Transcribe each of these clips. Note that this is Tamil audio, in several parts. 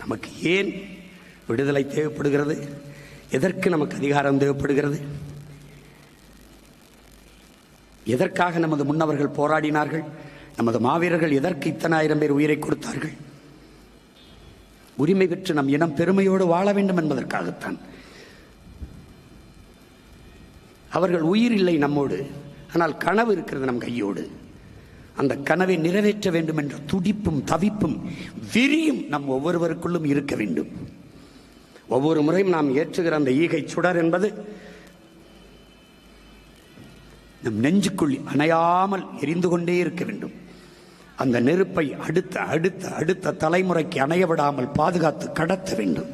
நமக்கு ஏன் விடுதலை தேவைப்படுகிறது எதற்கு நமக்கு அதிகாரம் தேவைப்படுகிறது எதற்காக நமது முன்னவர்கள் போராடினார்கள் நமது மாவீரர்கள் எதற்கு இத்தனை ஆயிரம் பேர் உயிரை கொடுத்தார்கள் உரிமை பெற்று நம் இனம் பெருமையோடு வாழ வேண்டும் என்பதற்காகத்தான் அவர்கள் உயிர் இல்லை நம்மோடு ஆனால் கனவு இருக்கிறது நம் கையோடு அந்த கனவை நிறைவேற்ற வேண்டும் என்ற துடிப்பும் தவிப்பும் விரியும் நம் ஒவ்வொருவருக்குள்ளும் இருக்க வேண்டும் ஒவ்வொரு முறையும் நாம் ஏற்றுகிற அந்த ஈகை சுடர் என்பது நம் நெஞ்சுக்குள் அணையாமல் எரிந்து கொண்டே இருக்க வேண்டும் அந்த நெருப்பை அடுத்த அடுத்த அடுத்த தலைமுறைக்கு அணைய விடாமல் பாதுகாத்து கடத்த வேண்டும்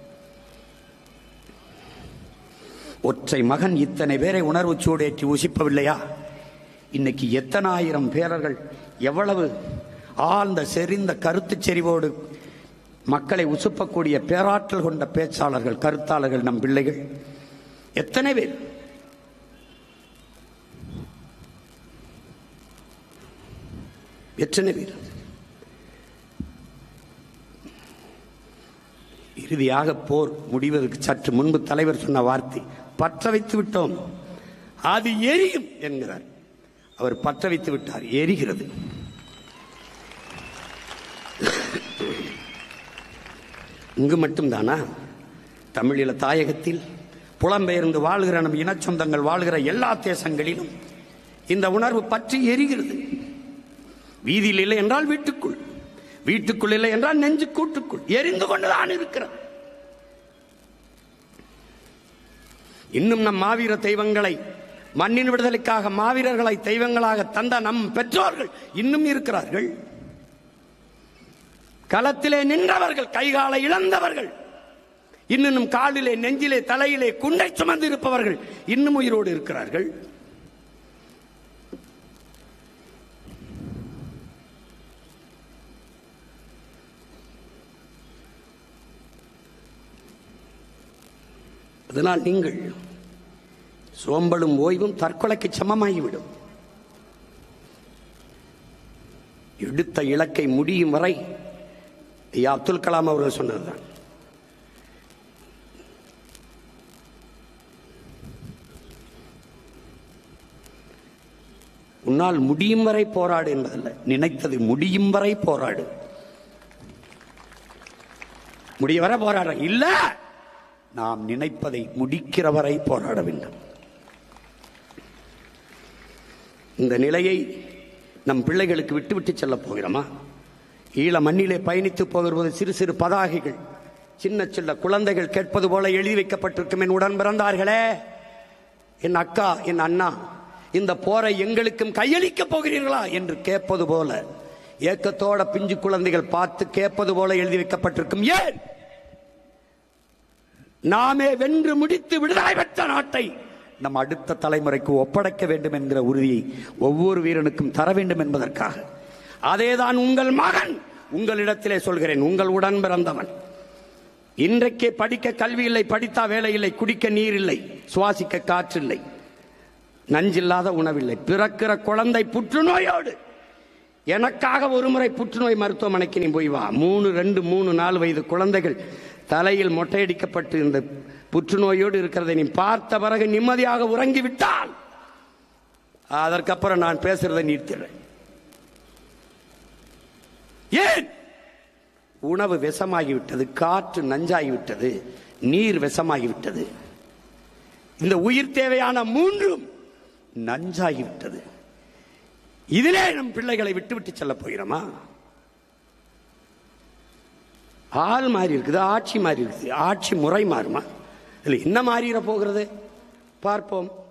ஒற்றை மகன் இத்தனை பேரை உணர்வு சூடேற்றி உசிப்பவில்லையா இன்னைக்கு எத்தனை ஆயிரம் பேரர்கள் எவ்வளவு ஆழ்ந்த செறிந்த கருத்து செறிவோடு மக்களை உசுப்பக்கூடிய பேராற்றல் கொண்ட பேச்சாளர்கள் கருத்தாளர்கள் நம் பிள்ளைகள் எத்தனை பேர் எத்தனை பேர் இறுதியாக போர் முடிவதற்கு சற்று முன்பு தலைவர் சொன்ன வார்த்தை பற்ற வைத்து விட்டோம் அது எரியும் என்கிறார் அவர் பற்ற வைத்து விட்டார் எரிகிறது இங்கு மட்டும்தானா தமிழீழ தாயகத்தில் புலம்பெயர்ந்து வாழ்கிற நம் இனச்சொந்தங்கள் வாழ்கிற எல்லா தேசங்களிலும் இந்த உணர்வு பற்றி எரிகிறது வீதியில் இல்லை என்றால் வீட்டுக்குள் வீட்டுக்குள் இல்லை என்றால் நெஞ்சு கூட்டுக்குள் எரிந்து கொண்டுதான் இருக்கிறது இன்னும் நம் மாவீர தெய்வங்களை மண்ணின் விடுதலைக்காக மாவீரர்களை தெய்வங்களாக தந்த நம் பெற்றோர்கள் இன்னும் இருக்கிறார்கள் களத்திலே நின்றவர்கள் கைகாலை இழந்தவர்கள் இன்னும் காலிலே நெஞ்சிலே தலையிலே குண்டை சுமந்து இருப்பவர்கள் இன்னும் உயிரோடு இருக்கிறார்கள் அதனால் நீங்கள் சோம்பலும் ஓய்வும் தற்கொலைக்கு சமமாகிவிடும் எடுத்த இலக்கை முடியும் வரை ஐயா அப்துல் கலாம் அவர்கள் சொன்னதுதான் உன்னால் முடியும் வரை போராடு என்பதல்ல நினைத்தது முடியும் வரை போராடு முடிய வரை போராட இல்ல நாம் நினைப்பதை முடிக்கிற வரை போராட வேண்டும் இந்த நிலையை நம் பிள்ளைகளுக்கு விட்டுவிட்டு செல்ல போகிறோமா ஈழ மண்ணிலே பயணித்து போகிறது சிறு சிறு பதாகைகள் சின்ன சின்ன குழந்தைகள் கேட்பது போல எழுதி வைக்கப்பட்டிருக்கும் என் உடன் பிறந்தார்களே என் அக்கா என் அண்ணா இந்த போரை எங்களுக்கும் கையளிக்க போகிறீர்களா என்று கேட்பது போல ஏக்கத்தோட பிஞ்சு குழந்தைகள் பார்த்து கேட்பது போல எழுதி வைக்கப்பட்டிருக்கும் ஏன் நாமே வென்று முடித்து விடுதலை பெற்ற நாட்டை நம் அடுத்த தலைமுறைக்கு ஒப்படைக்க வேண்டும் என்கிற உறுதியை ஒவ்வொரு வீரனுக்கும் தர வேண்டும் என்பதற்காக அதேதான் உங்கள் மகன் உங்களிடத்திலே சொல்கிறேன் உங்கள் உடன் பிறந்தவன் இன்றைக்கே படிக்க கல்வி இல்லை படித்தா வேலை இல்லை குடிக்க நீர் இல்லை சுவாசிக்க காற்று இல்லை நஞ்சில்லாத உணவில்லை பிறக்கிற குழந்தை புற்றுநோயோடு எனக்காக ஒரு முறை புற்றுநோய் மருத்துவமனைக்கு நீ போய் வா மூணு ரெண்டு மூணு நாலு வயது குழந்தைகள் தலையில் மொட்டையடிக்கப்பட்டு இந்த புற்றுநோயோடு இருக்கிறதை நீ பார்த்த பிறகு நிம்மதியாக உறங்கி விட்டால் அதற்கப்புறம் நான் பேசுறதை நிறுத்திடுறேன் ஏன் உணவு விஷமாகிவிட்டது காற்று நஞ்சாகிவிட்டது நீர் விஷமாகிவிட்டது இந்த உயிர் தேவையான மூன்றும் நஞ்சாகிவிட்டது இதிலே நம் பிள்ளைகளை விட்டுவிட்டு செல்ல போகிறோமா ஆள் மாறி இருக்குது ஆட்சி மாறி இருக்குது ஆட்சி முறை மாறுமா இதில் என்ன மாறிட போகிறது பார்ப்போம்